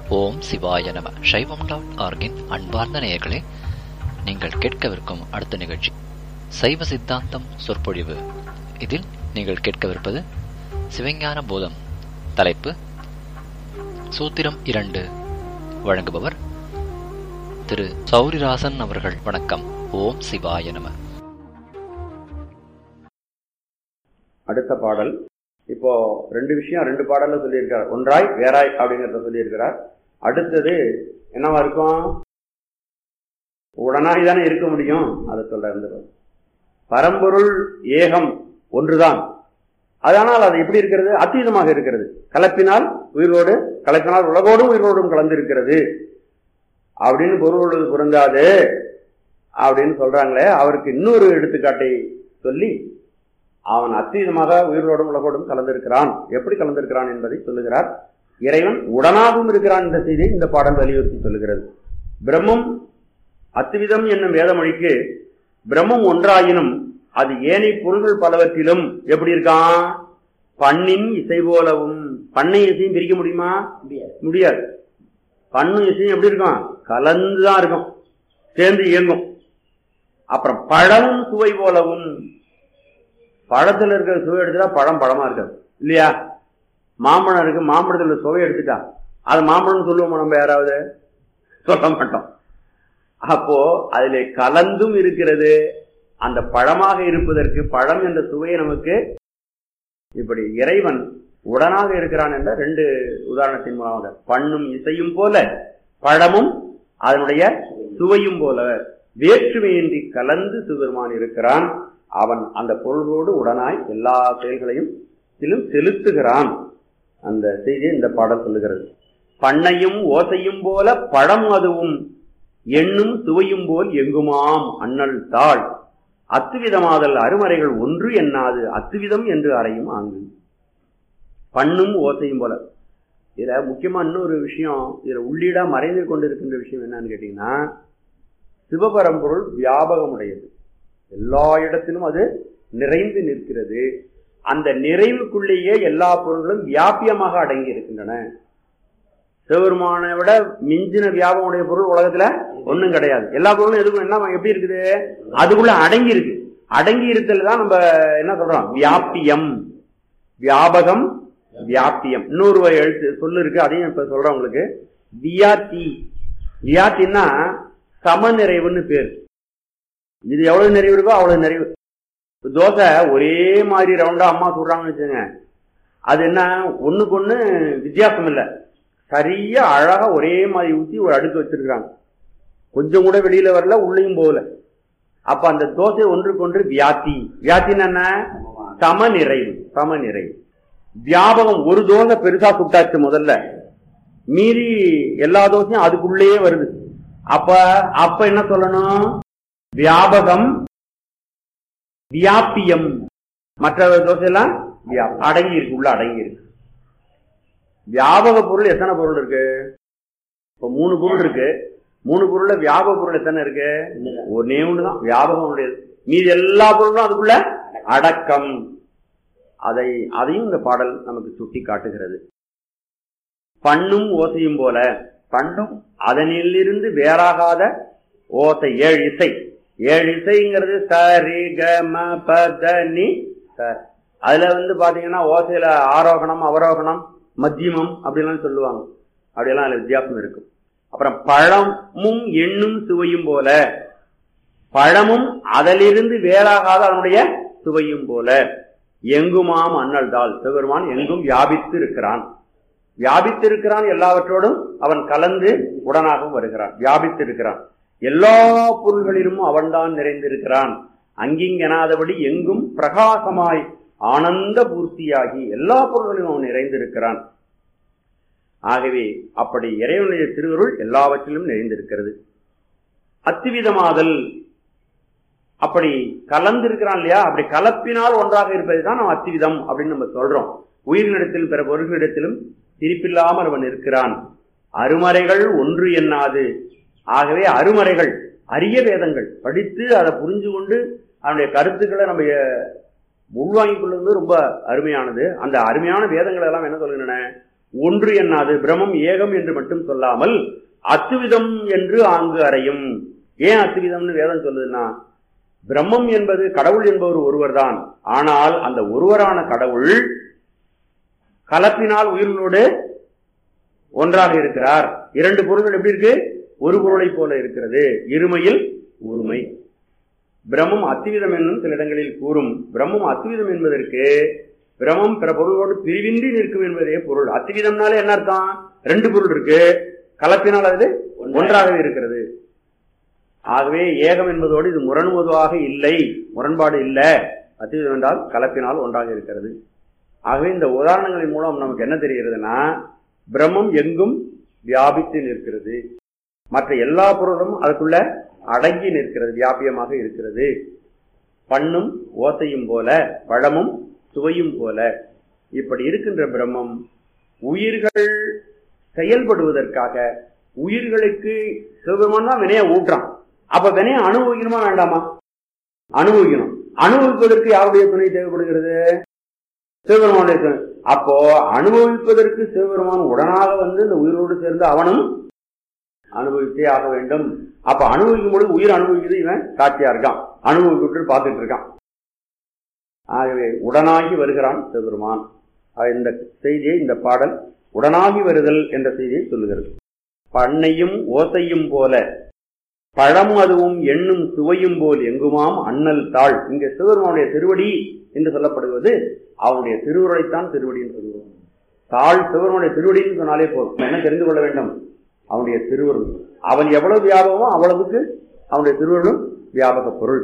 ஓம் சிவாய நம சைவம் டாட் ஆர்கின் அன்பார்ந்த நேயர்களே நீங்கள் கேட்கவிருக்கும் அடுத்த நிகழ்ச்சி சைவ சித்தாந்தம் சொற்பொழிவு இதில் நீங்கள் கேட்கவிருப்பது சிவஞான போதம் தலைப்பு சூத்திரம் இரண்டு வழங்குபவர் திரு சௌரிராசன் அவர்கள் வணக்கம் ஓம் சிவாய நம அடுத்த பாடல் இப்போ ரெண்டு விஷயம் ரெண்டு பாடல்ல சொல்லியிருக்கார் ஒன்றாய் வேறாய் அப்படிங்கிறத சொல்லியிருக்கிறார் அடுத்தது என்னவா இருக்கும் உடனாய் தானே இருக்க முடியும் அதை சொல்ற பரம்பொருள் ஏகம் ஒன்றுதான் அதனால் அது எப்படி இருக்கிறது அத்தீதமாக இருக்கிறது கலப்பினால் உயிரோடு கலப்பினால் உலகோடும் உயிரோடும் கலந்திருக்கிறது அப்படின்னு பொருள் பொருந்தாது அப்படின்னு சொல்றாங்களே அவருக்கு இன்னொரு எடுத்துக்காட்டை சொல்லி அவன் அத்தீதமாக உயிரோடும் உலகோடும் கலந்திருக்கிறான் எப்படி கலந்திருக்கிறான் என்பதை சொல்லுகிறார் இறைவன் உடனாகவும் இருக்கிறான் என்ற செய்தியை இந்த பாடல் வலியுறுத்தி சொல்லுகிறது பிரம்மம் அத்துவிதம் என்னும் வேதமொழிக்கு பிரம்மம் ஒன்றாயினும் அது ஏனை பொருள்கள் பலவற்றிலும் எப்படி இருக்கான் பண்ணின் இசை போலவும் பண்ணை இசையும் பிரிக்க முடியுமா முடியாது பண்ணும் இசையும் எப்படி இருக்கும் கலந்துதான் இருக்கும் சேர்ந்து இயங்கும் அப்புறம் பழமும் சுவை போலவும் பழத்துல இருக்கிற சுவை எடுத்துட்டா பழம் பழமா இருக்காது இல்லையா மாம்பழம் இருக்கு மாம்பழத்துல சுவை எடுத்துட்டா அது மாம்பழம் சொல்லுவோம் நம்ம யாராவது சொல்ல மாட்டோம் அப்போ அதுல கலந்தும் இருக்கிறது அந்த பழமாக இருப்பதற்கு பழம் என்ற சுவையை நமக்கு இப்படி இறைவன் உடனாக இருக்கிறான் என்ற ரெண்டு உதாரணத்தின் மூலமாக பண்ணும் இசையும் போல பழமும் அதனுடைய சுவையும் போல வேற்றுமையின்றி கலந்து சிவபெருமான் இருக்கிறான் அவன் அந்த பொருளோடு உடனாய் எல்லா செயல்களையும் செலுத்துகிறான் அந்த செய்தியை இந்த பாடல் சொல்லுகிறது பண்ணையும் ஓசையும் போல பழம் அதுவும் எண்ணும் சுவையும் போல் எங்குமாம் அண்ணல் தாள் அத்துவிதமாதல் அருமறைகள் ஒன்று எண்ணாது அத்துவிதம் என்று அறையும் ஆங்கு பண்ணும் ஓசையும் போல இதுல முக்கியமா இன்னொரு விஷயம் இதுல உள்ளீடா மறைந்து கொண்டிருக்கின்ற விஷயம் என்னன்னு கேட்டீங்கன்னா சிவபரம்பொருள் வியாபகமுடையது எல்லா இடத்திலும் அது நிறைந்து நிற்கிறது அந்த நிறைவுக்குள்ளேயே எல்லா பொருள்களும் வியாபியமாக அடங்கி இருக்கின்றன சிவபெருமானை விட மிஞ்சின வியாபகமுடைய பொருள் உலகத்துல ஒண்ணும் கிடையாது எல்லா பொருளும் எதுக்கும் என்ன எப்படி இருக்குது அதுக்குள்ள அடங்கி இருக்கு அடங்கி இருத்தல் தான் நம்ம என்ன சொல்றோம் வியாபியம் வியாபகம் வியாபியம் இன்னொரு எழுத்து சொல்லு இருக்கு அதையும் இப்ப சொல்றேன் உங்களுக்கு வியாத்தி வியாத்தின்னா சமநிறைவுன்னு பேர் இது எவ்வளவு நிறைவு இருக்கோ அவ்வளவு நிறைவு தோசை ஒரே மாதிரி ரவுண்டா அம்மா சொல்றாங்கன்னு வச்சுங்க அது என்ன ஒண்ணுக்கு ஒண்ணு வித்தியாசம் இல்லை சரியா அழகா ஒரே மாதிரி ஊற்றி ஒரு அடுக்கு வச்சிருக்கிறாங்க கொஞ்சம் கூட வெளியில வரல உள்ளேயும் போகல அப்ப அந்த தோசை ஒன்றுக்கு ஒன்று வியாத்தி வியாத்தின்னு என்ன சம நிறைவு சம நிறைவு வியாபகம் ஒரு தோசை பெருசா சுட்டாச்சு முதல்ல மீறி எல்லா தோசையும் அதுக்குள்ளேயே வருது அப்ப அப்ப என்ன சொல்லணும் வியாபகம் வியாபியம் மற்ற தோசையெல்லாம் அடங்கி இருக்கு உள்ள அடங்கி இருக்கு வியாபக பொருள் எத்தனை பொருள் இருக்கு இப்ப மூணு பொருள் இருக்கு மூணு பொருள்ல வியாபக பொருள் எத்தனை இருக்கு ஒன்னே ஒண்ணுதான் வியாபகம் உடையது மீதி எல்லா பொருளும் அதுக்குள்ள அடக்கம் அதை அதையும் இந்த பாடல் நமக்கு சுட்டி காட்டுகிறது பண்ணும் ஓசையும் போல பண்ணும் அதனிலிருந்து வேறாகாத ஓசை ஏழு இசை ஏழு இசைங்கிறது சரி க ம ப த நி அதுல வந்து பாத்தீங்கன்னா ஓசையில ஆரோகணம் அவரோகணம் மத்தியமம் அப்படிலாம் சொல்லுவாங்க அப்படியெல்லாம் அதுல வித்தியாசம் இருக்கும் அப்புறம் பழமும் எண்ணும் சுவையும் போல பழமும் அதிலிருந்து வேறாகாத அதனுடைய சுவையும் போல எங்குமாம் அண்ணல் தாள் சிவபெருமான் எங்கும் வியாபித்து இருக்கிறான் வியாபித்து இருக்கிறான் எல்லாவற்றோடும் அவன் கலந்து உடனாகவும் வருகிறான் வியாபித்து இருக்கிறான் எல்லா பொருள்களிலும் அவன்தான் நிறைந்திருக்கிறான் அங்கிங்கெனாதபடி எங்கும் பிரகாசமாய் ஆனந்த பூர்த்தியாகி எல்லா பொருள்களிலும் அவன் நிறைந்திருக்கிறான் ஆகவே அப்படி இறைவனுடைய திருவருள் எல்லாவற்றிலும் நிறைந்திருக்கிறது அத்துவிதமாதல் அப்படி கலந்திருக்கிறான் இல்லையா அப்படி கலப்பினால் ஒன்றாக இருப்பது தான் நம்ம அத்துவிதம் அப்படின்னு நம்ம சொல்றோம் உயிரினிடத்திலும் பிற பொருள்களிடத்திலும் திருப்பில்லாமல் அவன் இருக்கிறான் அருமறைகள் ஒன்று எண்ணாது ஆகவே அருமறைகள் அரிய வேதங்கள் படித்து அதை புரிஞ்சு கொண்டு அதனுடைய கருத்துக்களை நம்ம உள்வாங்கிக் கொள்வது ரொம்ப அருமையானது அந்த அருமையான வேதங்கள் எல்லாம் என்ன சொல்கின்றன ஒன்று என்னாது பிரம்மம் ஏகம் என்று மட்டும் சொல்லாமல் அத்துவிதம் என்று ஆங்கு அறையும் ஏன் அத்துவிதம்னு வேதம் சொல்லுதுன்னா பிரம்மம் என்பது கடவுள் என்பவர் ஒருவர்தான் ஆனால் அந்த ஒருவரான கடவுள் கலப்பினால் உயிர்களோடு ஒன்றாக இருக்கிறார் இரண்டு பொருள்கள் எப்படி இருக்கு ஒரு பொருளை போல இருக்கிறது இருமையில் ஒருமை பிரம்மம் அத்துவிதம் என்னும் சில இடங்களில் கூறும் பிரம்மம் அத்துவிதம் என்பதற்கு பிரம்மம் பிற பொருளோடு பிரிவின்றி நிற்கும் என்பதே பொருள் அத்துவிதம்னாலே என்ன அர்த்தம் ரெண்டு பொருள் இருக்கு கலப்பினால் அது ஒன்றாகவே இருக்கிறது ஆகவே ஏகம் என்பதோடு இது முரண்முதுவாக இல்லை முரண்பாடு இல்லை அத்துவிதம் என்றால் கலப்பினால் ஒன்றாக இருக்கிறது ஆகவே இந்த உதாரணங்களின் மூலம் நமக்கு என்ன தெரிகிறதுனா பிரம்மம் எங்கும் வியாபித்து நிற்கிறது மற்ற எல்லா பொருளும் அதுக்குள்ள அடங்கி நிற்கிறது வியாபியமாக இருக்கிறது பண்ணும் ஓசையும் போல பழமும் சுவையும் போல இப்படி இருக்கின்ற பிரம்மம் உயிர்கள் செயல்படுவதற்காக உயிர்களுக்கு சிவபெருமான் தான் வினைய ஊட்டுறான் அப்ப வினைய அனுபவிக்கணுமா வேண்டாமா அனுபவிக்கணும் அனுபவிப்பதற்கு யாருடைய துணை தேவைப்படுகிறது சிவபெருமானுடைய துணை அப்போ அனுபவிப்பதற்கு சிவபெருமான் உடனாக வந்து இந்த உயிரோடு சேர்ந்து அவனும் அனுபவித்தே ஆக வேண்டும் அப்ப அனுபவிக்கும் பொழுது உயிர் அனுபவிக்குது இவன் காட்சியா இருக்கான் அனுபவிக்கிட்டு பார்த்துட்டு இருக்கான் ஆகவே உடனாகி வருகிறான் சிவபெருமான் இந்த செய்தியை இந்த பாடல் உடனாகி வருதல் என்ற செய்தியை சொல்லுகிறது பண்ணையும் ஓசையும் போல பழம் அதுவும் எண்ணும் சுவையும் போல் எங்குமாம் அண்ணல் தாள் இங்க சிவபெருமானுடைய திருவடி என்று சொல்லப்படுவது அவனுடைய திருவுருளைத்தான் திருவடி என்று சொல்லுவோம் தாள் சிவபெருமானுடைய திருவடின்னு சொன்னாலே போதும் என்ன தெரிந்து கொள்ள வேண்டும் அவனுடைய திருவருள் அவன் எவ்வளவு வியாபகமோ அவ்வளவுக்கு அவனுடைய திருவருளும் வியாபக பொருள்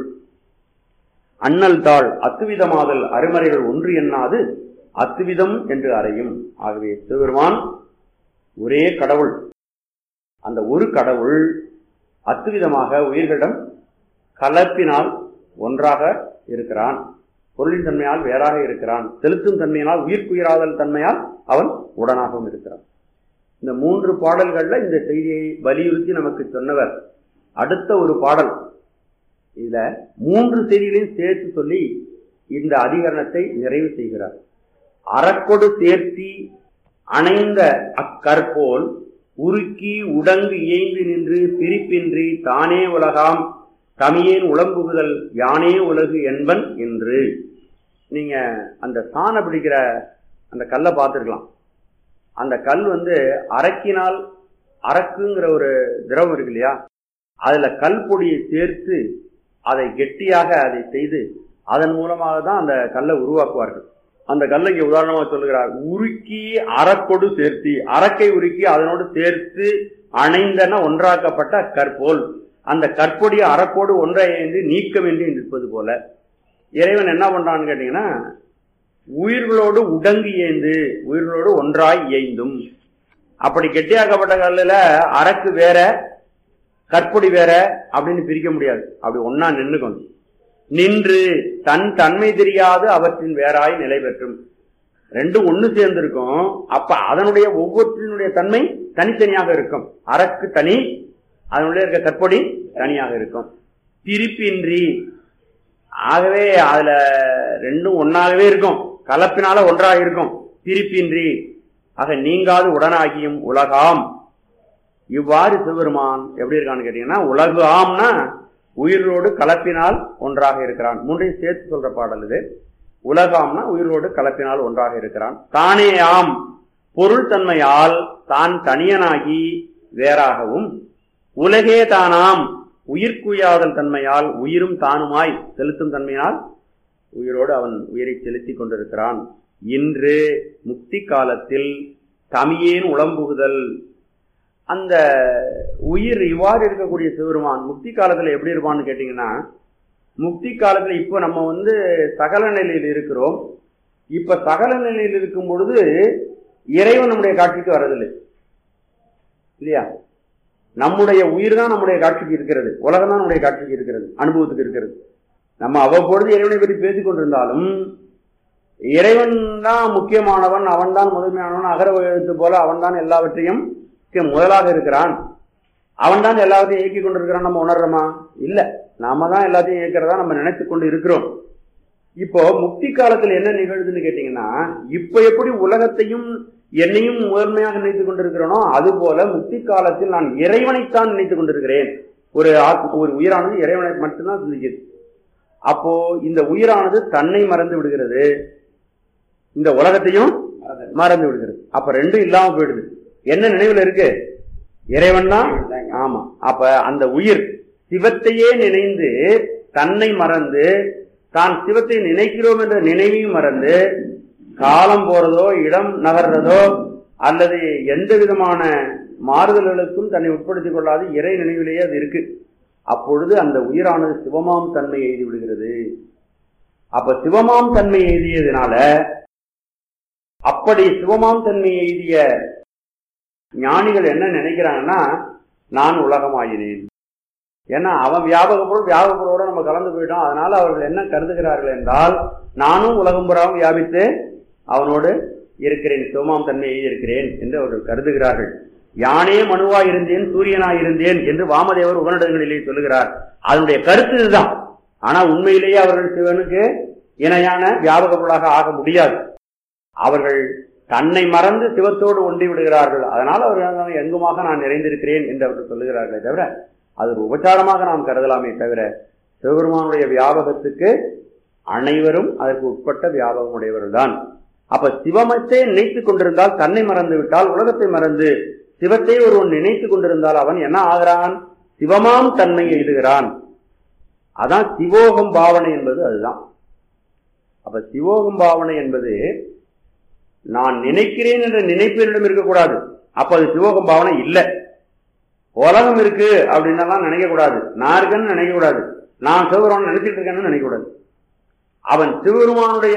அண்ணல் தாள் அத்துவிதமாதல் அருமறைகள் ஒன்று எண்ணாது அத்துவிதம் என்று அறையும் ஆகவே சிவபெருமான் ஒரே கடவுள் அந்த ஒரு கடவுள் அத்துவிதமாக உயிர்களிடம் கலப்பினால் ஒன்றாக இருக்கிறான் பொருளின் தன்மையால் வேறாக இருக்கிறான் செலுத்தும் தன்மையினால் உயிர்க்குயிராதல் தன்மையால் அவன் உடனாகவும் இருக்கிறான் இந்த மூன்று பாடல்கள்ல இந்த செய்தியை வலியுறுத்தி நமக்கு சொன்னவர் அடுத்த ஒரு பாடல் இதுல மூன்று செய்திகளையும் சேர்த்து சொல்லி இந்த அதிகரணத்தை நிறைவு செய்கிறார் அறக்கொடு சேர்த்தி அணைந்த அக்கற்போல் உருக்கி உடங்கு இயைந்து நின்று பிரிப்பின்றி தானே உலகாம் தமியேன் உளம்புகுதல் யானே உலகு என்பன் என்று நீங்க அந்த சாண பிடிக்கிற அந்த கல்லை பார்த்துருக்கலாம் அந்த கல் வந்து அரக்கினால் அரக்குங்கிற ஒரு திரவம் இருக்கு இல்லையா அதுல கல் பொடியை சேர்த்து அதை கெட்டியாக அதை செய்து அதன் மூலமாக தான் அந்த கல்லை உருவாக்குவார்கள் அந்த கல்லை இங்க உதாரணமாக சொல்லுகிறார் உருக்கி அறக்கொடு சேர்த்தி அரக்கை உருக்கி அதனோடு சேர்த்து அணைந்தன ஒன்றாக்கப்பட்ட கற்போல் அந்த கற்பொடி அறக்கோடு ஒன்றைந்து நீக்கமின்றி நிற்பது போல இறைவன் என்ன பண்றான்னு கேட்டீங்கன்னா உயிர்களோடு உடங்கு இயைந்து உயிர்களோடு ஒன்றாய் இயைந்தும் அப்படி கெட்டியாக்கப்பட்ட கல்லுல அரக்கு வேற கற்பொடி வேற அப்படின்னு பிரிக்க முடியாது அப்படி ஒன்னா நின்றுக்கணும் நின்று தன் தன்மை தெரியாது அவற்றின் வேறாய் நிலை பெற்றும் ரெண்டும் ஒண்ணு சேர்ந்திருக்கும் அப்ப அதனுடைய ஒவ்வொன்றினுடைய தன்மை தனித்தனியாக இருக்கும் அரக்கு தனி அதனுடைய இருக்க கற்பொடி தனியாக இருக்கும் பிரிப்பின்றி ஆகவே அதுல ரெண்டும் ஒன்னாகவே இருக்கும் கலப்பினால ஒன்றாக இருக்கும் பிரிப்பின்றி ஆக நீங்காது உடனாகியும் உலகாம் இவ்வாறு சிவபெருமான் எப்படி இருக்கான்னு கேட்டீங்கன்னா உலகு ஆம்னா உயிரோடு கலப்பினால் ஒன்றாக இருக்கிறான் மூன்றையும் சேர்த்து சொல்ற பாடல் இது உலகாம்னா உயிரோடு கலப்பினால் ஒன்றாக இருக்கிறான் தானே ஆம் பொருள் தன்மையால் தான் தனியனாகி வேறாகவும் உலகே தானாம் உயிர்க்குயாதல் தன்மையால் உயிரும் தானுமாய் செலுத்தும் தன்மையால் உயிரோடு அவன் உயிரை செலுத்திக் கொண்டிருக்கிறான் இன்று முக்தி காலத்தில் தமியேன் உளம்புகுதல் அந்த உயிர் இவ்வாறு இருக்கக்கூடிய சிவருமான் முக்தி காலத்துல எப்படி இருப்பான்னு கேட்டீங்கன்னா முக்தி காலத்துல இப்போ நம்ம வந்து சகல நிலையில் இருக்கிறோம் இப்ப சகல நிலையில் இருக்கும் பொழுது இறைவன் நம்முடைய காட்சிக்கு வரதில்லை இல்லையா நம்முடைய உயிர் தான் நம்முடைய காட்சிக்கு இருக்கிறது உலகம் தான் நம்முடைய காட்சிக்கு இருக்கிறது அனுபவத்துக்கு இருக்கிறது நம்ம அவ்வப்பொழுது இறைவனை பற்றி பேசிக் கொண்டிருந்தாலும் இறைவன் தான் முக்கியமானவன் அவன் தான் முதன்மையானவன் அகர எழுத்து போல அவன் தான் எல்லாவற்றையும் முதலாக இருக்கிறான் அவன் தான் எல்லாத்தையும் இயக்கி கொண்டிருக்கிறான் நம்ம உணர்றோமா இல்ல நாம தான் எல்லாத்தையும் இயக்கிறதா நம்ம நினைத்து கொண்டு இருக்கிறோம் இப்போ முக்தி காலத்துல என்ன நிகழ்வுன்னு கேட்டீங்கன்னா இப்ப எப்படி உலகத்தையும் என்னையும் முதன்மையாக நினைத்துக் கொண்டிருக்கிறேனோ அது போல முக்தி காலத்தில் நான் இறைவனைத்தான் நினைத்துக் கொண்டிருக்கிறேன் ஒரு ஆத்- ஒரு உயிரானது இறைவனை மட்டும்தான் சிந்திக்குது அப்போ இந்த உயிரானது தன்னை மறந்து விடுகிறது இந்த உலகத்தையும் மறந்து விடுகிறது அப்ப ரெண்டும் இல்லாம போயிடுது என்ன நினைவுல இருக்கு இறைவன் தான் ஆமா அப்ப அந்த உயிர் சிவத்தையே நினைந்து தன்னை மறந்து தான் சிவத்தை நினைக்கிறோம் என்ற நினைவையும் மறந்து காலம் போறதோ இடம் நகர்றதோ அல்லது எந்த விதமான மாறுதல்களுக்கும் தன்னை உட்படுத்திக் கொள்ளாது இறை நினைவிலேயே அது இருக்கு அப்பொழுது அந்த உயிரானது சிவமாம் தன்மை எழுதி விடுகிறது அப்ப சிவமாம் தன்மை எழுதியதுனால அப்படி சிவமாம் தன்மை எழுதிய ஞானிகள் என்ன நினைக்கிறாங்கன்னா நான் உலகமாயினேன் ஏன்னா அவன் வியாபக பொருள் வியாபக பொருளோட நம்ம கலந்து போயிட்டோம் அதனால அவர்கள் என்ன கருதுகிறார்கள் என்றால் நானும் உலகம் புறாவும் வியாபித்து அவனோடு இருக்கிறேன் சிவமாம் தன்மையை இருக்கிறேன் என்று அவர்கள் கருதுகிறார்கள் யானே மனுவாய் இருந்தேன் சூரியனாய் இருந்தேன் என்று வாமதேவர் உபநிடங்களிலே சொல்லுகிறார் அதனுடைய கருத்து இதுதான் ஆனா உண்மையிலேயே அவர்கள் சிவனுக்கு இணையான வியாபக பொருளாக ஆக முடியாது அவர்கள் தன்னை மறந்து சிவத்தோடு ஒன்றி விடுகிறார்கள் அதனால் அவர்கள் எங்குமாக நான் நிறைந்திருக்கிறேன் என்று அவர்கள் சொல்லுகிறார்களே தவிர அது ஒரு உபச்சாரமாக நாம் கருதலாமே தவிர சிவபெருமானுடைய வியாபகத்துக்கு அனைவரும் அதற்கு உட்பட்ட வியாபகம் உடையவர்கள் தான் அப்ப சிவமத்தை நினைத்துக் கொண்டிருந்தால் தன்னை மறந்து விட்டால் உலகத்தை மறந்து சிவத்தை ஒருவன் நினைத்துக் கொண்டிருந்தால் அவன் என்ன ஆகிறான் சிவமாம் தன்மை எழுதுகிறான் அதான் சிவோகம் பாவனை என்பது அதுதான் அப்ப சிவோகம் பாவனை என்பது நான் நினைக்கிறேன் என்ற நினைப்பினிடம் இருக்கக்கூடாது அப்ப அது சிவோகம் பாவனை இல்லை உலகம் இருக்கு அப்படின்னலாம் நினைக்க கூடாது நான் இருக்கேன்னு நினைக்க கூடாது நான் சிவபெருமான் நினைச்சிட்டு இருக்கேன்னு நினைக்க கூடாது அவன் சிவபெருமானுடைய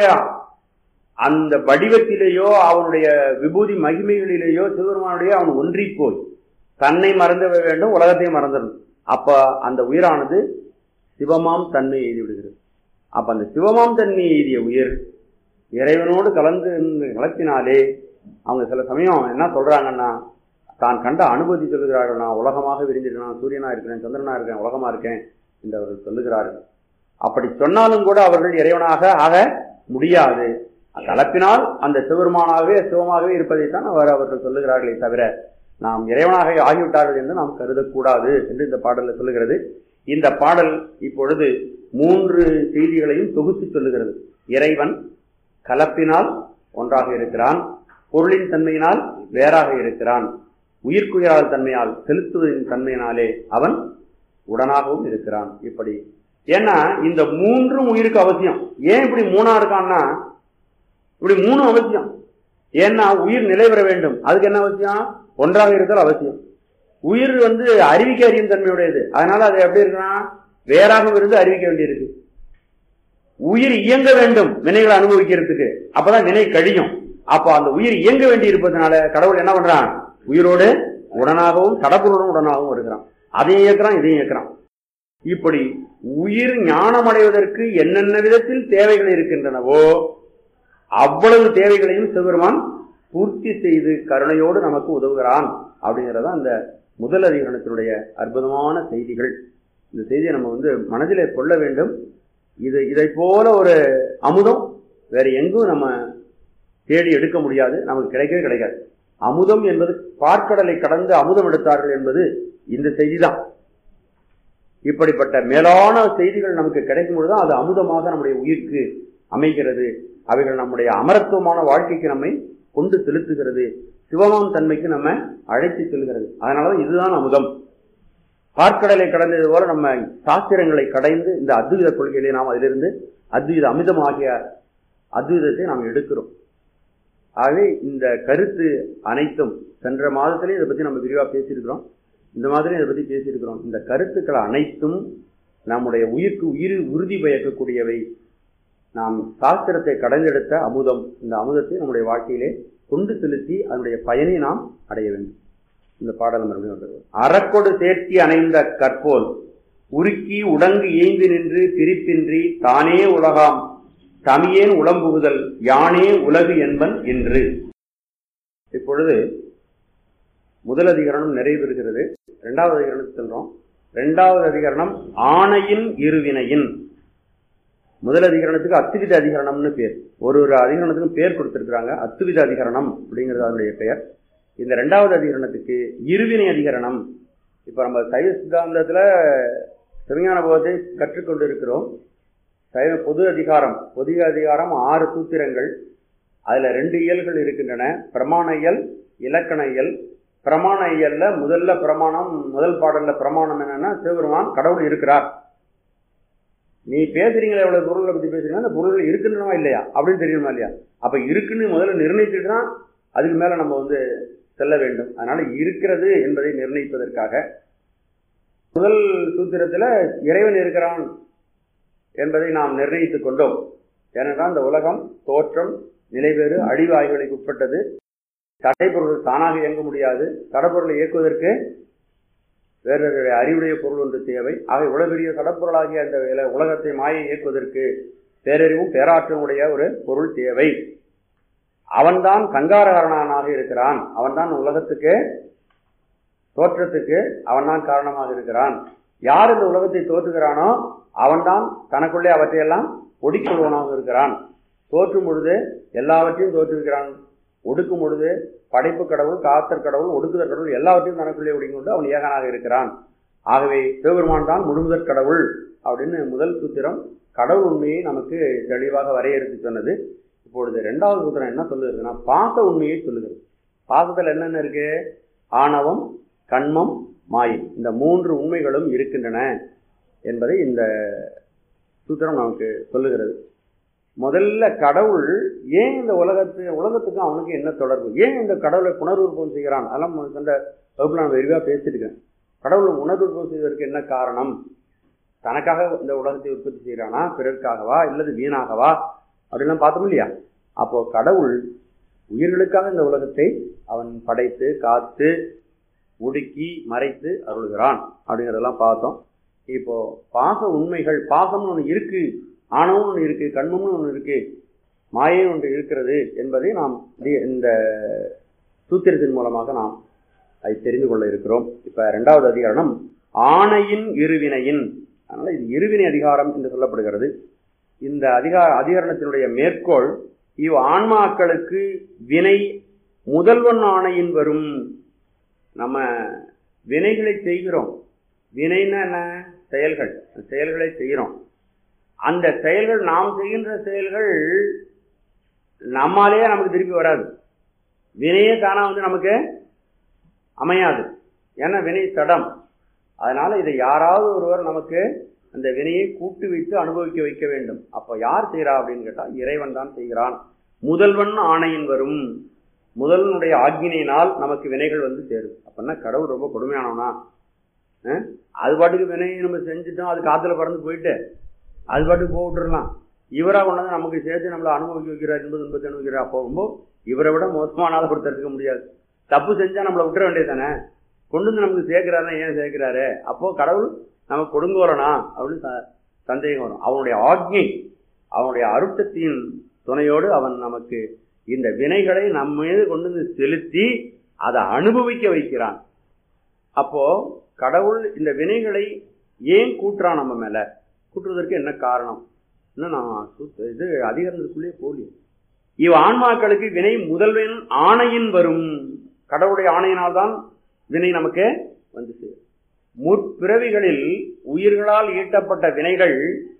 அந்த வடிவத்திலேயோ அவனுடைய விபூதி மகிமைகளிலேயோ சிவபெருமானுடைய அவன் ஒன்றி போய் தன்னை மறந்து வேண்டும் உலகத்தையும் மறந்துடும் அப்ப அந்த உயிரானது சிவமாம் தன்மை எழுதி விடுகிறது அப்ப அந்த சிவமாம் தன்மை எழுதிய உயிர் இறைவனோடு கலந்து கலத்தினாலே அவங்க சில சமயம் என்ன சொல்றாங்கன்னா தான் கண்ட அனுபூதி சொல்லுகிறார்கள் நான் உலகமாக விரிஞ்சிருக்கேன் நான் சூரியனா இருக்கிறேன் சந்திரனா இருக்கேன் உலகமா இருக்கேன் என்று அவர்கள் சொல்லுகிறார்கள் அப்படி சொன்னாலும் கூட அவர்கள் இறைவனாக ஆக முடியாது கலப்பினால் அந்த சிவருமானாகவே சிவமாகவே இருப்பதைத்தான் அவர் அவர்கள் சொல்லுகிறார்களே தவிர நாம் இறைவனாக ஆகிவிட்டார்கள் என்று நாம் கருதக்கூடாது என்று இந்த பாடலில் சொல்லுகிறது இந்த பாடல் இப்பொழுது மூன்று செய்திகளையும் தொகுத்து சொல்லுகிறது இறைவன் கலப்பினால் ஒன்றாக இருக்கிறான் பொருளின் தன்மையினால் வேறாக இருக்கிறான் உயிர்க்குயிரால் தன்மையால் செலுத்துவதின் தன்மையினாலே அவன் உடனாகவும் இருக்கிறான் இப்படி ஏன்னா இந்த மூன்றும் உயிருக்கு அவசியம் ஏன் இப்படி மூணா இருக்கான்னா இப்படி மூணு அவசியம் ஏன்னா உயிர் நிலை பெற வேண்டும் அதுக்கு என்ன அவசியம் ஒன்றாக இருத்தல் அவசியம் உயிர் வந்து அறிவிக்க அறியும் தன்மையுடையது அதனால அது எப்படி இருக்குன்னா வேறாகவும் இருந்து அறிவிக்க வேண்டியிருக்கு உயிர் இயங்க வேண்டும் வினைகளை அனுபவிக்கிறதுக்கு அப்பதான் வினை கழியும் அப்ப அந்த உயிர் இயங்க வேண்டி இருப்பதனால கடவுள் என்ன பண்றான் உயிரோடு உடனாகவும் கடப்புடன் உடனாகவும் இருக்கிறான் அதையும் இயக்குறான் இதையும் இயக்குறான் இப்படி உயிர் ஞானம் அடைவதற்கு என்னென்ன விதத்தில் தேவைகள் இருக்கின்றனவோ அவ்வளவு தேவைகளையும் சிவபெருமான் பூர்த்தி செய்து கருணையோடு நமக்கு உதவுகிறான் அப்படிங்கிறத அந்த முதல் அதிகரணத்தினுடைய அற்புதமான செய்திகள் இந்த செய்தியை நம்ம வந்து மனதிலே கொள்ள வேண்டும் இது இதை போல ஒரு அமுதம் வேற எங்கும் நம்ம தேடி எடுக்க முடியாது நமக்கு கிடைக்கவே கிடைக்காது அமுதம் என்பது பார்க்கடலை கடந்து அமுதம் எடுத்தார்கள் என்பது இந்த செய்தி தான் இப்படிப்பட்ட மேலான செய்திகள் நமக்கு கிடைக்கும் பொழுதுதான் அது அமுதமாக நம்முடைய உயிர்க்கு அமைகிறது அவைகள் நம்முடைய அமரத்துவமான வாழ்க்கைக்கு நம்மை கொண்டு செலுத்துகிறது சிவமாம் தன்மைக்கு நம்ம அழைத்து செல்கிறது அதனாலதான் இதுதான் அமுதம் பார்க்கடலை கடந்தது போல நம்ம சாஸ்திரங்களை கடைந்து இந்த அத்வித கொள்கையிலே நாம் அதிலிருந்து அத்வித அமிதமாகிய அத்விதத்தை நாம் எடுக்கிறோம் ஆகவே இந்த கருத்து அனைத்தும் சென்ற மாதத்திலே இதை பத்தி நம்ம விரிவா பேசியிருக்கிறோம் இந்த மாதிரி இதை பத்தி பேசியிருக்கிறோம் இந்த கருத்துக்கள் அனைத்தும் நம்முடைய உயிர்க்கு உயிர் உறுதி பயக்கக்கூடியவை நாம் சாஸ்திரத்தை கடந்தெடுத்த அமுதம் இந்த அமுதத்தை நம்முடைய வாழ்க்கையிலே கொண்டு செலுத்தி அதனுடைய பயனை நாம் அடைய வேண்டும் இந்த பாடல் மறுபடியும் வந்தது அறக்கொடு சேர்த்தி அணைந்த கற்போல் உருக்கி உடங்கு ஏய்ந்து நின்று பிரிப்பின்றி தானே உலகாம் தமியேன் உளம்புகுதல் யானே உலகு என்பன் என்று இப்பொழுது முதல் அதிகரணம் நிறைவு பெறுகிறது இரண்டாவது அதிகரணம் செல்றோம் இரண்டாவது அதிகரணம் ஆணையின் இருவினையின் முதல் அதிகரணத்துக்கு அத்துவித அதிகரணம்னு பேர் ஒரு ஒரு அதிகரணத்துக்கும் பேர் கொடுத்திருக்கிறாங்க அத்துவித அதிகரணம் அப்படிங்கிறது அதனுடைய பெயர் இந்த ரெண்டாவது அதிகரணத்துக்கு இருவினை அதிகரணம் இப்ப நம்ம சைவ சித்தாந்தத்துல சிவஞான போகத்தை கற்றுக்கொண்டு இருக்கிறோம் சைவ பொது அதிகாரம் பொது அதிகாரம் ஆறு சூத்திரங்கள் அதுல ரெண்டு இயல்கள் இருக்கின்றன பிரமாண இயல் இலக்கண இயல் பிரமாண இயல்ல முதல்ல பிரமாணம் முதல் பாடல்ல பிரமாணம் என்னன்னா சிவபெருமான் கடவுள் இருக்கிறார் நீ பேசுறீங்களா எவ்வளவு பொருளை பத்தி பேசுறீங்க அந்த பொருள் இருக்குன்றமா இல்லையா அப்படின்னு தெரியணுமா இல்லையா அப்ப இருக்குன்னு முதல்ல நிர்ணயிச்சுட்டு தான் அதுக்கு மேல நம்ம வந்து செல்ல வேண்டும் அதனால இருக்கிறது என்பதை நிர்ணயிப்பதற்காக முதல் சூத்திரத்துல இறைவன் இருக்கிறான் என்பதை நாம் நிர்ணயித்துக் கொண்டோம் ஏனென்றால் இந்த உலகம் தோற்றம் நிலைவேறு அழிவு ஆய்வுகளுக்கு உட்பட்டது தடைப்பொருள் தானாக இயங்க முடியாது தடப்பொருளை இயக்குவதற்கு வேறொரு அறிவுடைய பொருள் ஒன்று தேவை ஆக இவ்வளவு பெரிய தடப்பொருளாகிய அந்த இல- உலகத்தை மாயை இயக்குவதற்கு பேரறிவும் பேராற்றலும் உடைய ஒரு பொருள் தேவை அவன்தான் சங்காரகாரணனாக இருக்கிறான் அவன்தான் உலகத்துக்கு தோற்றத்துக்கு அவன்தான் காரணமாக இருக்கிறான் யார் இந்த உலகத்தை தோற்றுகிறானோ அவன்தான் தனக்குள்ளே அவற்றையெல்லாம் ஒடுக்கிக்கொள்வனாக இருக்கிறான் தோற்றும் பொழுது எல்லாவற்றையும் தோற்றுவிக்கிறான் ஒடுக்கும் பொழுது படைப்பு கடவுள் காத்தர் கடவுள் ஒடுக்குதற் கடவுள் எல்லாவற்றையும் தனக்குள்ளே ஒடுங்கிக்கொண்டு அவன் ஏகனாக இருக்கிறான் ஆகவே சிவபெருமான் தான் முழுமுதற் கடவுள் அப்படின்னு முதல் சூத்திரம் கடவுள் உண்மையை நமக்கு தெளிவாக வரையறுத்து சொன்னது இப்பொழுது இரண்டாவது சூத்திரம் என்ன சொல்லுதுன்னா பாச உண்மையை சொல்லுகிறது பாசத்தில் என்னென்ன இருக்கு ஆணவம் கண்மம் மாயை இந்த மூன்று உண்மைகளும் இருக்கின்றன என்பதை இந்த சூத்திரம் நமக்கு சொல்லுகிறது முதல்ல கடவுள் ஏன் இந்த உலகத்து உலகத்துக்கும் அவனுக்கு என்ன தொடர்பு ஏன் இந்த கடவுளை புனருற்பம் செய்கிறான் அதெல்லாம் அந்த வகுப்புல நான் விரிவாக பேசியிருக்கேன் கடவுள் உணர்வுற்பம் செய்வதற்கு என்ன காரணம் தனக்காக இந்த உலகத்தை உற்பத்தி செய்கிறானா பிறருக்காகவா இல்லது வீணாகவா அப்படின்லாம் பார்த்தோம் இல்லையா அப்போ கடவுள் உயிர்களுக்காக இந்த உலகத்தை அவன் படைத்து காத்து ஒடுக்கி மறைத்து அருள்கிறான் அப்படிங்கிறதெல்லாம் பார்த்தோம் இப்போ பாச உண்மைகள் பாசம்னு ஒன்று இருக்கு ஆணவம் ஒன்று இருக்கு கண்மம்னு ஒன்று இருக்கு மாயை ஒன்று இருக்கிறது என்பதை நாம் தி- இந்த சூத்திரத்தின் மூலமாக நாம் அதை தெரிந்து கொள்ள இருக்கிறோம் இப்ப இரண்டாவது அதிகாரம் ஆணையின் இருவினையின் அதனால இது இருவினை அதிகாரம் என்று சொல்லப்படுகிறது இந்த அதிகார அதிகரணத்தினுடைய மேற்கோள் இவ் ஆன்மாக்களுக்கு வினை முதல்வன் ஆணையின் வரும் நம்ம வினைகளை செய்கிறோம் வினைன்னா என்ன செயல்கள் செயல்களை செய்கிறோம் அந்த செயல்கள் நாம் செய்கின்ற செயல்கள் நம்மாலேயே நமக்கு திருப்பி வராது வினையே தானா வந்து நமக்கு அமையாது ஏன்னா வினை தடம் அதனால இதை யாராவது ஒருவர் நமக்கு அந்த வினையை கூட்டு வைத்து அனுபவிக்க வைக்க வேண்டும் அப்போ யார் செய்கிறா அப்படின்னு கேட்டா இறைவன் தான் செய்கிறான் முதல்வன் ஆணையின் வரும் முதல்வனுடைய ஆக்கினையினால் நமக்கு வினைகள் வந்து சேரும் அப்படின்னா கடவுள் ரொம்ப கொடுமையானவனா அஹ்? அது பாட்டுக்கு வினையை நம்ம செஞ்சுட்டோம் அது காத்துல பறந்து போயிட்டு அது பாட்டுக்கு போக விட்டுறலாம் இவரா கொண்டாந்து நமக்கு சேர்த்து நம்மளை அனுபவிக்க வைக்கிறார் என்பது இன்பத்தை அனுபவிக்கிறார் அப்போ ரொம்ப இவரை விட மோசமான ஆளை ஒருத்தர் இருக்க முடியாது தப்பு செஞ்சா நம்மளை விட்டுற வேண்டியது தானே கொண்டு வந்து நமக்கு சேர்க்கிறாருன்னா ஏன் சேர்க்கிறாரு அப்போ கடவுள் நமக்கு கொடுங்கோலனா அப்படின்னு ச- சந்தேகம் வரும் அவனுடைய ஆக்ஞை அவனுடைய அருட்டத்தின் துணையோடு அவன் நமக்கு இந்த வினைகளை நம்ம மீது கொண்டு வந்து செலுத்தி அதை அனுபவிக்க வைக்கிறான் அப்போ கடவுள் இந்த வினைகளை ஏன் கூட்டுறான் நம்ம மேல கூட்டுவதற்கு என்ன காரணம் இன்னும் நான் சூத்த- இது அதிகாரத்துக்குள்ளே போலி இவ் ஆன்மாக்களுக்கு வினை முதல்வன் ஆணையின் வரும் கடவுளுடைய ஆணையினால் தான் வினை நமக்கு வந்து சேரும் முற்பிறவிகளில் உயிர்களால் ஈட்டப்பட்ட வினைகள்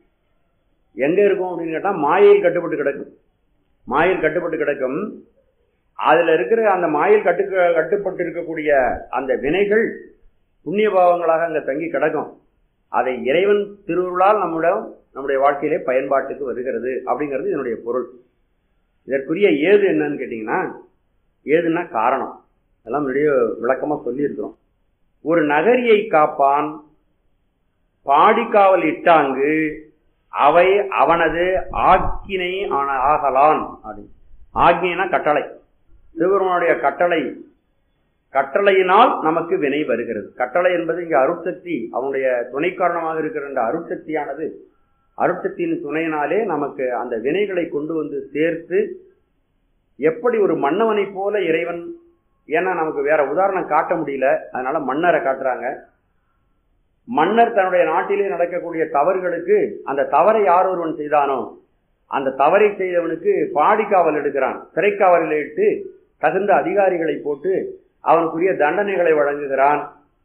எங்க இருக்கும் அப்படின்னு கேட்டா மாயையில் கட்டுப்பட்டு கிடக்கும் மாயில் கட்டுப்பட்டு கிடக்கும் அதுல இருக்கிற அந்த மாயில் கட்டு கட்டுப்பட்டு இருக்கக்கூடிய அந்த வினைகள் புண்ணிய பாவங்களாக அங்க தங்கி கிடக்கும் அதை இறைவன் திருவுருளால் நம்மிடம் நம்முடைய வாழ்க்கையிலே பயன்பாட்டுக்கு வருகிறது அப்படிங்கிறது இதனுடைய பொருள் இதற்குரிய ஏது என்னன்னு கேட்டீங்கன்னா ஏதுன்னா காரணம் எல்லாம் முன்னாடியே விளக்கமா சொல்லியிருக்கிறோம் ஒரு நகரியை காப்பான் பாடிக்காவல் இட்டாங்கு அவை அவனது ஆக்கினை ஆன- ஆகலான் அப்படின்னு ஆக்ஞைனா கட்டளை சிவபெருமானுடைய கட்டளை கட்டளையினால் நமக்கு வினை வருகிறது கட்டளை என்பது இங்க அருட்சக்தி அவனுடைய துணை காரணமாக இருக்கிற அந்த அருட்சக்தியானது அருட்சக்தியின் துணையினாலே நமக்கு அந்த வினைகளை கொண்டு வந்து சேர்த்து எப்படி ஒரு மன்னவனைப் போல இறைவன் ஏன்னா நமக்கு வேற உதாரணம் காட்ட முடியல அதனால மன்னரை காட்டுறாங்க மன்னர் தன்னுடைய நாட்டிலே நடக்கக்கூடிய தவறுகளுக்கு அந்த தவறை யார் ஒருவன் செய்தானோ அந்த தவறை செய்தவனுக்கு பாடிக்காவல் எடுக்கிறான் சிறைக்காவலில் இட்டு தகுந்த அதிகாரிகளை போட்டு அவனுக்குரிய தண்டனைகளை வழங்குகிறான்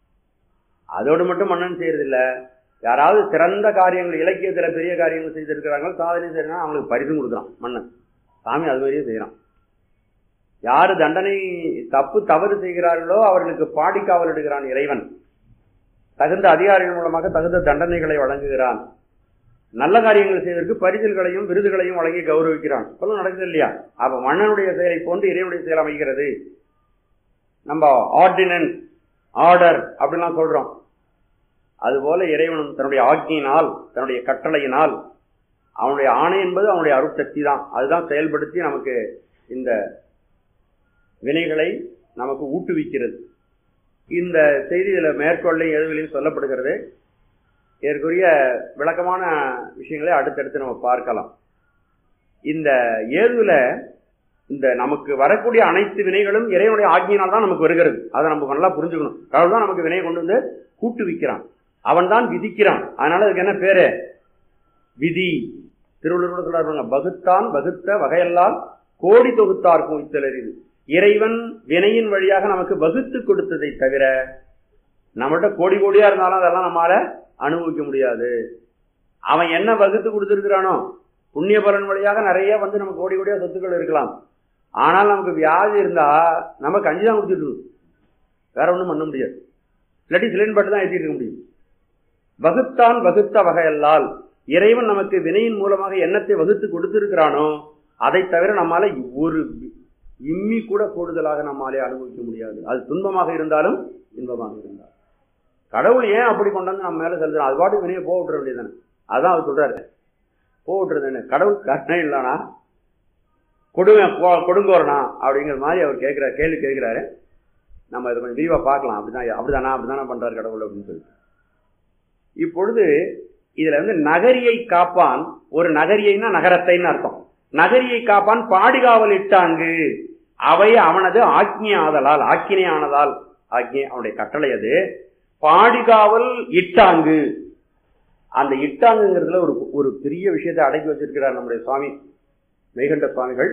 அதோடு மட்டும் மன்னன் செய்யறதில்ல யாராவது சிறந்த காரியங்கள் இலக்கியத்துல பெரிய காரியங்கள் செய்திருக்கிறாங்க சாதனை செய்யறாங்க அவங்களுக்கு பரிசு கொடுக்குறான் மன்னன் சாமி அது மாதிரியே செய்யறான் யாரு தண்டனை தப்பு தவறு செய்கிறார்களோ அவர்களுக்கு பாடிக்காவல் எடுக்கிறான் இறைவன் தகுந்த அதிகாரிகள் மூலமாக தகுந்த தண்டனைகளை வழங்குகிறான் நல்ல காரியங்கள் செய்வதற்கு பரிசில்களையும் விருதுகளையும் வழங்கி கௌரவிக்கிறான் சொல்ல நடக்குது இல்லையா அப்ப மன்னனுடைய செயலை போன்று இறைவனுடைய செயல் அமைகிறது நம்ம ஆர்டினன்ஸ் ஆர்டர் அப்படின்லாம் சொல்றோம் அதுபோல இறைவனும் தன்னுடைய ஆக்கியினால் தன்னுடைய கட்டளையினால் அவனுடைய ஆணை என்பது அவனுடைய அருட்சக்தி தான் அதுதான் செயல்படுத்தி நமக்கு இந்த வினைகளை நமக்கு ஊட்டுவிக்கிறது இந்த செய்தி இதில் மேற்கொள்ளையும் எதுவிலையும் சொல்லப்படுகிறது இதற்குரிய விளக்கமான விஷயங்களை அடுத்தடுத்து நம்ம பார்க்கலாம் இந்த ஏதுல இந்த நமக்கு வரக்கூடிய அனைத்து வினைகளும் இறைவனுடைய ஆக்கியினால் தான் நமக்கு வருகிறது அதை நம்ம நல்லா புரிஞ்சுக்கணும் கடவுள் தான் நமக்கு வினையை கொண்டு வந்து கூட்டுவிக்கிறான் அவன் தான் விதிக்கிறான் அதனால அதுக்கு என்ன பேரு விதி திருவள்ளுவர் சொல்றாருங்க வகுத்தான் வகுத்த வகையெல்லாம் கோடி தொகுத்தார்க்கும் இத்தலரிது இறைவன் வினையின் வழியாக நமக்கு வகுத்து கொடுத்ததை தவிர நம்மள்ட்ட கோடி கோடியா இருந்தாலும் அதெல்லாம் நம்மளால அனுபவிக்க முடியாது அவன் என்ன வகுத்து கொடுத்திருக்கிறானோ புண்ணிய பலன் வழியாக நிறைய வந்து நமக்கு கோடி கோடியா சொத்துக்கள் இருக்கலாம் ஆனால் நமக்கு வியாதி இருந்தா நம்ம கஞ்சி தான் குடிச்சிட்டு இருக்கணும் வேற ஒன்றும் பண்ண முடியாது இல்லாட்டி சிலின் பட்டு தான் ஏற்றிட்டு இருக்க முடியும் வகுத்தான் வகுத்த வகையல்லால் இறைவன் நமக்கு வினையின் மூலமாக எண்ணத்தை வகுத்து கொடுத்திருக்கிறானோ அதை தவிர நம்மால ஒரு இம்மி கூட கூடுதலாக நம்மாலே அனுபவிக்க முடியாது அது துன்பமாக இருந்தாலும் இன்பமாக இருந்தாலும் கடவுள் ஏன் அப்படி கொண்டாந்து நம்ம மேல செலுத்துறோம் அது பாட்டு வினையை போக விட்டுற வேண்டியதானே அதான் அவர் சொல்றாரு போக விட்டுறது கடவுள் கருணை இல்லைனா கொடுங்க கொடுங்கோரணா அப்படிங்கிற மாதிரி அவர் கேட்கிற கேள்வி கேட்கிறாரு நம்ம இதை கொஞ்சம் விரிவா பார்க்கலாம் அப்படிதான் அப்படிதானா அப்படிதானே பண்றாரு கடவுள் அப்படின்னு சொல்லிட்டு இப்பொழுது இதுல வந்து நகரியை காப்பான் ஒரு நகரியைன்னா நகரத்தைன்னு அர்த்தம் நகரியை காப்பான் பாடுகாவல் இட்டாங்கு அவை அவனது ஆக்ஞை ஆதலால் ஆக்கினை ஆனதால் ஆக்ஞை அவனுடைய கட்டளை அது பாடுகாவல் இட்டாங்கு அந்த இட்டாங்குங்கிறதுல ஒரு ஒரு பெரிய விஷயத்தை அடக்கி வச்சிருக்கிறார் நம்முடைய சுவாமி மெய்கண்ட சுவாமிகள்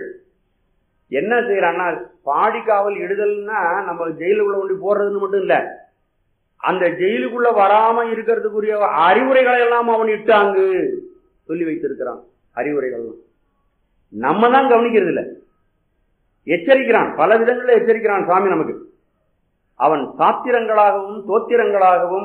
என்ன செய்யறான்னா பாடிக்காவல் இடுதல்னா நம்ம ஜெயிலுக்குள்ள கொண்டு போடுறதுன்னு மட்டும் இல்ல அந்த ஜெயிலுக்குள்ள வராம இருக்கிறதுக்குரிய அறிவுரைகளை எல்லாம் அவன் இட்டாங்கு சொல்லி வைத்திருக்கிறான் அறிவுரைகள் நம்ம தான் கவனிக்கிறது இல்ல எச்சரிக்கிறான் பல விதங்களில் எச்சரிக்கிறான் சுவாமி நமக்கு அவன் சாத்திரங்களாகவும் தோத்திரங்களாகவும்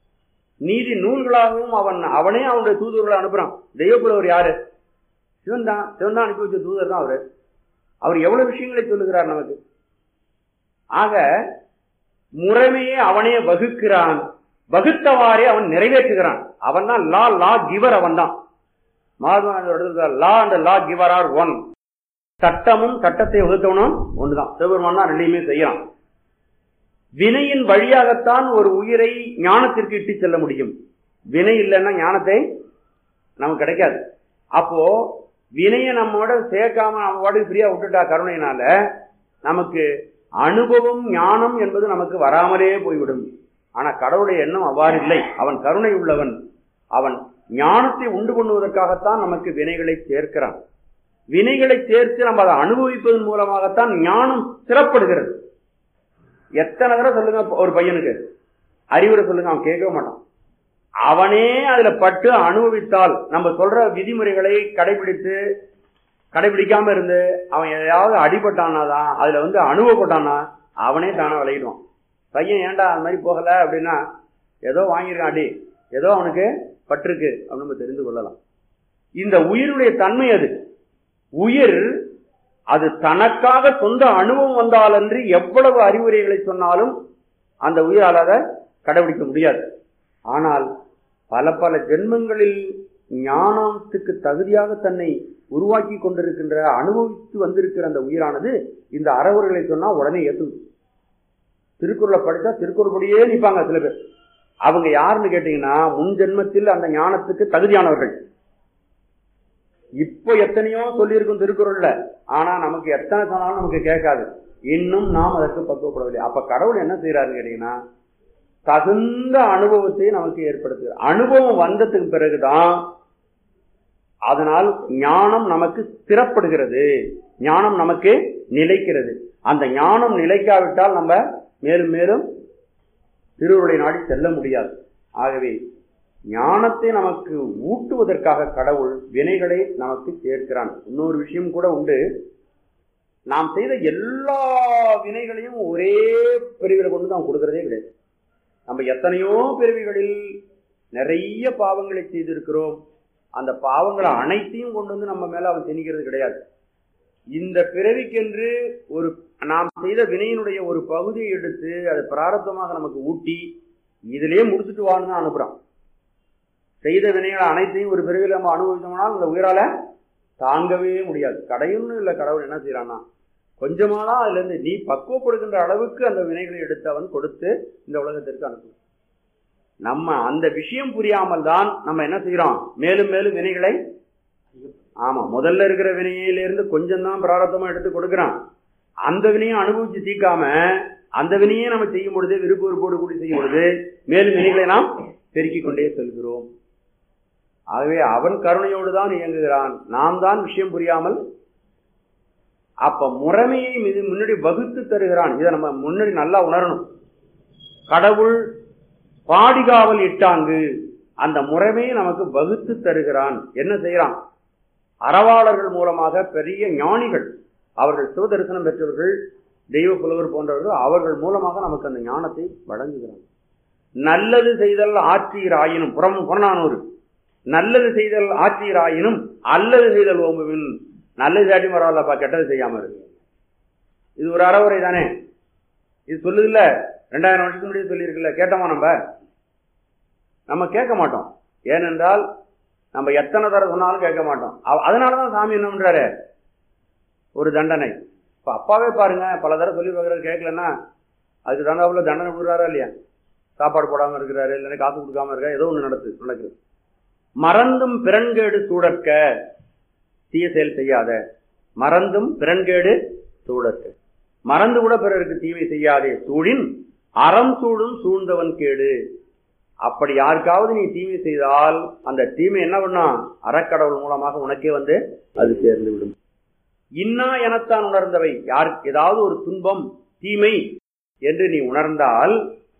நீதி நூல்களாகவும் அவன் அவனே அவனுடைய தூதர்களை அனுப்புறான் தெய்வப்புலவர் யாரு சிவன் தான் சிவன் தான் அனுப்பி வச்ச தூதர் தான் அவரு அவர் எவ்வளவு விஷயங்களை சொல்லுகிறார் நமக்கு ஆக முறைமையே அவனே வகுக்கிறான் வகுத்தவாறே அவன் நிறைவேற்றுகிறான் அவன் தான் லா லா கிவர் அவன் தான் law and law giver are one சட்டமும் சட்டத்தை வகுத்தவனும் ஒன்றுதான் சிவபெருமான் தான் ரெண்டையுமே செய்யறான் வினையின் வழியாகத்தான் ஒரு உயிரை ஞானத்திற்கு இட்டு செல்ல முடியும் வினை இல்லைன்னா ஞானத்தை நமக்கு கிடைக்காது அப்போ வினையை நம்மோட சேர்க்காம நம்ம பாட்டுக்கு ஃப்ரீயா விட்டுட்டா கருணையினால நமக்கு அனுபவம் ஞானம் என்பது நமக்கு வராமலே போய்விடும் ஆனா கடவுளுடைய எண்ணம் அவ்வாறு இல்லை அவன் கருணை உள்ளவன் அவன் ஞானத்தை உண்டு பண்ணுவதற்காகத்தான் நமக்கு வினைகளை சேர்க்கிறான் வினைகளை சேர்த்து நம்ம அதை அனுபவிப்பதன் மூலமாகத்தான் ஞானம் சிறப்படுகிறது எத்தனை தடவை சொல்லுங்க ஒரு பையனுக்கு அறிவுரை சொல்லுங்க அவன் கேட்க மாட்டான் அவனே அதுல பட்டு அனுபவித்தால் நம்ம சொல்ற விதிமுறைகளை கடைபிடித்து கடைபிடிக்காம இருந்து அவன் எதையாவது அடிபட்டானாதான் அதுல வந்து அனுபவப்பட்டானா அவனே தானே விளையிடுவான் பையன் ஏன்டா அந்த மாதிரி போகல அப்படின்னா ஏதோ வாங்கியிருக்கான் அடி ஏதோ அவனுக்கு பட்டிருக்கு அப்படின்னு நம்ம தெரிந்து கொள்ளலாம் இந்த உயிருடைய தன்மை அது உயிர் அது தனக்காக சொந்த அனுபவம் வந்தாலன்றி எவ்வளவு அறிவுரைகளை சொன்னாலும் அந்த உயிரால் அதை கடைபிடிக்க முடியாது ஆனால் பல பல ஜென்மங்களில் ஞானத்துக்கு தகுதியாக தன்னை உருவாக்கி கொண்டிருக்கின்ற அனுபவித்து வந்திருக்கிற அந்த உயிரானது இந்த அறவுரைகளை சொன்னா உடனே ஏற்றுது திருக்குறளை படித்தா திருக்குறள் படியே நிற்பாங்க சில பேர் அவங்க யாருன்னு கேட்டீங்கன்னா முன் ஜென்மத்தில் அந்த ஞானத்துக்கு தகுதியானவர்கள் இப்போ எத்தனையோ சொல்லியிருக்கும் திருக்குறள்ல ஆனா நமக்கு எத்தனை சொன்னாலும் நமக்கு கேட்காது இன்னும் நாம் அதற்கு பக்குவப்படவில்லை அப்ப கடவுள் என்ன செய்யறாருன்னு கேட்டீங்கன்னா தகுந்த அனுபவத்தை நமக்கு ஏற்படுத்துகிறது அனுபவம் வந்ததுக்கு பிறகுதான் அதனால் ஞானம் நமக்கு ஸ்திரப்படுகிறது ஞானம் நமக்கு நிலைக்கிறது அந்த ஞானம் நிலைக்காவிட்டால் நம்ம மேலும் மேலும் திருவுருளை நாடி செல்ல முடியாது ஆகவே ஞானத்தை நமக்கு ஊட்டுவதற்காக கடவுள் வினைகளை நமக்கு சேர்க்கிறான் இன்னொரு விஷயம் கூட உண்டு நாம் செய்த எல்லா வினைகளையும் ஒரே பிரிவில் கொண்டு நாம் கொடுக்கறதே கிடையாது நம்ம எத்தனையோ பிறவிகளில் நிறைய பாவங்களை செய்திருக்கிறோம் அந்த பாவங்களை அனைத்தையும் கொண்டு வந்து நம்ம மேல அவன் திணிக்கிறது கிடையாது இந்த பிறவிக்கென்று ஒரு நாம் செய்த வினையினுடைய ஒரு பகுதியை எடுத்து அதை பிராரத்தமாக நமக்கு ஊட்டி இதிலேயே முடிச்சுட்டு வான்னு தான் அனுப்புறான் செய்த வினைகள் அனைத்தையும் ஒரு பிறவியில் நம்ம அனுபவிச்சோம்னால் அந்த உயிரால தாங்கவே முடியாது கடையும்னு இல்லை கடவுள் என்ன செய்யறான்னா கொஞ்சமாலாம் அதுல இருந்து நீ பக்குவப்படுகின்ற அளவுக்கு அந்த வினைகளை எடுத்து அவன் கொடுத்து இந்த உலகத்திற்கு அனுப்பும் நம்ம அந்த விஷயம் புரியாமல் தான் நம்ம என்ன செய்யறோம் மேலும் மேலும் வினைகளை ஆமா முதல்ல இருக்கிற வினையிலிருந்து கொஞ்சம் தான் பிராரத்தமா எடுத்து கொடுக்குறான் அந்த வினையை அனுபவிச்சு தீக்காம அந்த வினையே நம்ம செய்யும் பொழுது விருப்ப விருப்போடு கூடி செய்யும் பொழுது மேலும் வினைகளை நாம் பெருக்கிக் கொண்டே செல்கிறோம் ஆகவே அவன் கருணையோடு தான் இயங்குகிறான் நாம் தான் விஷயம் புரியாமல் அப்ப முறைமையை மிது முன்னாடி வகுத்து தருகிறான் இதை நம்ம முன்னாடி நல்லா உணரணும் கடவுள் பாடிகாவல் இட்டாங்கு அந்த முறைமையை நமக்கு வகுத்து தருகிறான் என்ன செய்யறான் அறவாளர்கள் மூலமாக பெரிய ஞானிகள் அவர்கள் சிவதரிசனம் பெற்றவர்கள் தெய்வ புலவர் போன்றவர்கள் அவர்கள் மூலமாக நமக்கு அந்த ஞானத்தை வழங்குகிறான் நல்லது செய்தல் ஆற்றீராயினும் புறம் புறநானூறு நல்லது செய்தல் ஆற்றீராயினும் அல்லது செய்தல் ஓம்புவின் நல்லது சாட்டி பரவாயில்லப்பா கெட்டது செய்யாம இருக்கு இது ஒரு அறவுரை தானே இது சொல்லுதுல்ல ரெண்டாயிரம் வருஷத்துக்கு முன்னாடி சொல்லியிருக்குல்ல கேட்டோமா நம்ம நம்ம கேட்க மாட்டோம் ஏனென்றால் நம்ம எத்தனை தர சொன்னாலும் கேட்க மாட்டோம் அவ- அதனாலதான் சாமி என்ன பண்றாரு ஒரு தண்டனை இப்ப அப்பாவே பாருங்க பல தடவை சொல்லி பார்க்கறது கேட்கலன்னா அதுக்கு தகுந்தாப்புல தண்டனை கொடுக்குறாரா இல்லையா சாப்பாடு போடாம இருக்கிறாரு இல்லைன்னா காசு கொடுக்காம இருக்கா ஏதோ ஒண்ணு நடக்குது நடக்குது மறந்தும் பிறன்கேடு சூடற்க தீய செயல் செய்யாத மறந்தும் பிறன்கேடு சூடற்க மறந்து கூட பிறருக்கு தீமை செய்யாதே சூழின் அறம் சூடும் சூழ்ந்தவன் கேடு அப்படி யாருக்காவது நீ தீமை செய்தால் அந்த தீமை என்ன பண்ணும் அறக்கடவுள் மூலமாக உனக்கே வந்து அது சேர்ந்து விடும் இன்னா எனத்தான் உணர்ந்தவை யார் ஏதாவது ஒரு துன்பம் தீமை என்று நீ உணர்ந்தால்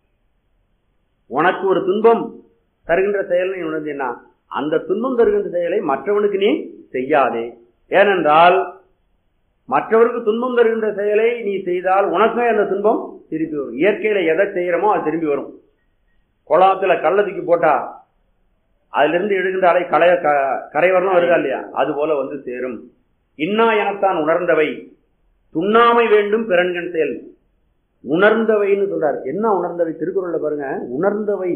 உனக்கு ஒரு துன்பம் தருகின்ற செயல் நீ உணர்ந்தீன்னா அந்த துன்பம் தருகின்ற செயலை மற்றவனுக்கு நீ செய்யாதே ஏனென்றால் மற்றவருக்கு துன்பம் தருகின்ற செயலை நீ செய்தால் உனக்கே அந்த துன்பம் திருப்பி வரும் இயற்கையில எதை செய்யறோமோ அது திரும்பி வரும் குளத்துல கள்ள தூக்கி போட்டா அதுல இருந்து எடுக்கின்ற அலை களைய க- கரை வரணும் வருதா இல்லையா அது போல வந்து சேரும் இன்னா எனத்தான் உணர்ந்தவை துண்ணாமை வேண்டும் பிறன்கண் செயல் உணர்ந்தவைன்னு சொல்றாரு என்ன உணர்ந்தவை திருக்குறள்ல பாருங்க உணர்ந்தவை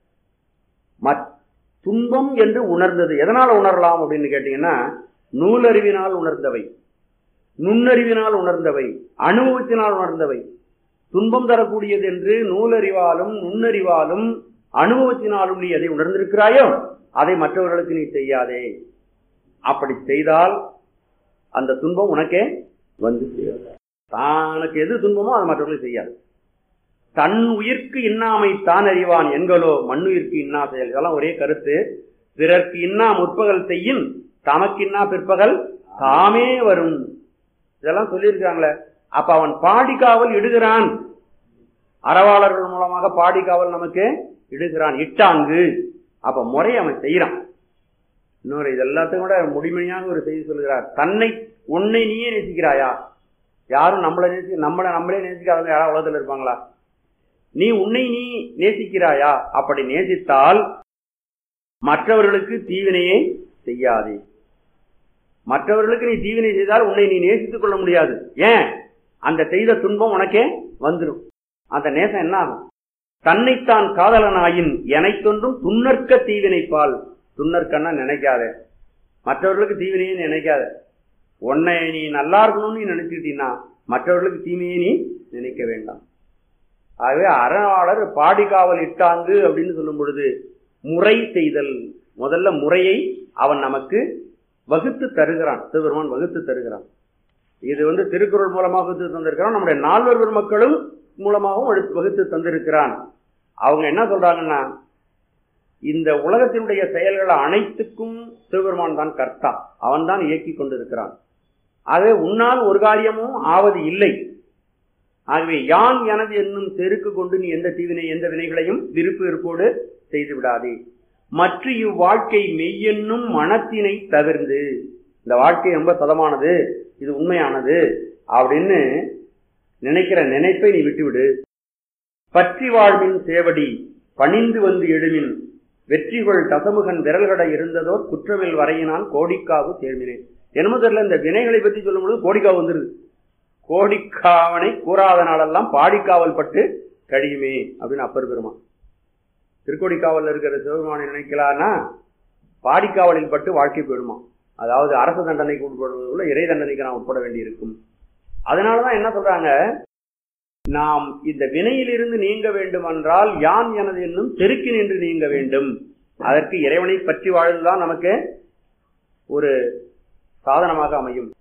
மற்- துன்பம் என்று உணர்ந்தது எதனால உணரலாம் அப்படின்னு கேட்டீங்கன்னா நூலறிவினால் உணர்ந்தவை நுண்ணறிவினால் உணர்ந்தவை அனுபவத்தினால் உணர்ந்தவை துன்பம் தரக்கூடியது என்று நூலறிவாலும் நுண்ணறிவாலும் அனுபவத்தினாலும் நீ எதை உணர்ந்திருக்கிறாயோ அதை மற்றவர்களுக்கு நீ செய்யாதே அப்படி செய்தால் அந்த துன்பம் உனக்கே வந்து சேரும். தனக்கு எது துன்பமோ அது மற்றவர்களுக்கு செய்யாது தன் உயிர்க்கு இன்னாமை தான் அறிவான் என்களோ மண்ணுயிர்க்கு இன்னா செயல் இதெல்லாம் ஒரே கருத்து பிறர்க்கு இன்னா முற்பகல் செய்யின் தமக்கு இன்னா பிற்பகல் தாமே வரும் இதெல்லாம் சொல்லியிருக்காங்களே அப்ப அவன் பாடிக்காவல் இடுகிறான் அறவாளர்கள் மூலமாக பாடிக்காவல் நமக்கு இடுகிறான் இட்டாங்கு அப்ப முறை அவன் செய்யறான் இன்னொரு இது எல்லாத்தையும் கூட முடிமணியாக ஒரு செய்தி சொல்கிறார் தன்னை உன்னை நீயே நேசிக்கிறாயா யாரும் நம்மளை நேசி நம்மளை நம்மளே நேசிக்காதவங்க யாராவது உலகத்தில் இருப்பாங்களா நீ உன்னை நீ நேசிக்கிறாயா அப்படி நேசித்தால் மற்றவர்களுக்கு தீவினையை செய்யாதே மற்றவர்களுக்கு நீ தீவினை செய்தால் உன்னை நீ நேசித்துக் கொள்ள முடியாது ஏன் அந்த செய்த துன்பம் உனக்கே வந்துடும் அந்த நேசம் என்ன ஆகும் தன்னைத்தான் காதலனாயின் எனைத்தொன்றும் துன்னற்க தீவினைப்பால் துன்னற்கன்னா நினைக்காத மற்றவர்களுக்கு தீவினையை நினைக்காத உன்னை நீ நல்லா இருக்கணும்னு நீ நினைச்சுக்கிட்டீங்கன்னா மற்றவர்களுக்கு தீமையை நீ நினைக்க வேண்டாம் ஆகவே அறவாளர் பாடிகாவல் இட்டாங்கு அப்படின்னு சொல்லும் பொழுது முறை செய்தல் முதல்ல முறையை அவன் நமக்கு வகுத்து தருகிறான் சிவபெருமான் வகுத்து தருகிறான் இது வந்து திருக்குறள் மூலமாக வகுத்து தந்திருக்கிறான் நம்முடைய நால்வர் மக்களும் மூலமாகவும் எடுத்து வகுத்து தந்திருக்கிறான் அவங்க என்ன சொல்றாங்கன்னா இந்த உலகத்தினுடைய செயல்கள் அனைத்துக்கும் சிவபெருமான் தான் கர்த்தா அவன் தான் இயக்கி கொண்டிருக்கிறான் ஆகவே உன்னால் ஒரு காரியமும் ஆவது இல்லை ஆகவே யான் எனது என்னும் செருக்கு கொண்டு நீ எந்த தீவினை எந்த வினைகளையும் விருப்பு வெறுப்போடு செய்து விடாதே மற்ற இவ்வாழ்க்கை மெய்யென்னும் மனத்தினை தவிர்ந்து இந்த வாழ்க்கை ரொம்ப சதமானது இது உண்மையானது அப்படின்னு நினைக்கிற நினைப்பை நீ விட்டுவிடு பற்றி வாழ்வின் சேவடி பணிந்து வந்து எழுமின் வெற்றிகொள் தசமுகன் விரல்கட இருந்ததோர் குற்றவில் வரையினான் கோடிக்காவு சேர்மினேன் என்னமோ தெரியல இந்த வினைகளை பற்றி சொல்லும் பொழுது கோடிக்காவு வந்துருது கோடிக்காவனை கூறாத நாளெல்லாம் பாடிக்காவல் பட்டு கழியுமே அப்படின்னு அப்பர் பெருமான் திருக்கோடிக்காவல் இருக்கிற சிவபெருமானை நினைக்கலான்னா பாடிக்காவலில் பட்டு வாழ்க்கை போயிடுமா அதாவது அரசு தண்டனைக்கு உட்படுவதுள்ள இறை தண்டனைக்கு நாம் உட்பட வேண்டியிருக்கும் அதனாலதான் என்ன சொல்றாங்க நாம் இந்த வினையிலிருந்து நீங்க வேண்டும் என்றால் யான் எனது என்னும் தெருக்கி நின்று நீங்க வேண்டும் அதற்கு இறைவனை பற்றி வாழ்ந்துதான் நமக்கு ஒரு சாதனமாக அமையும்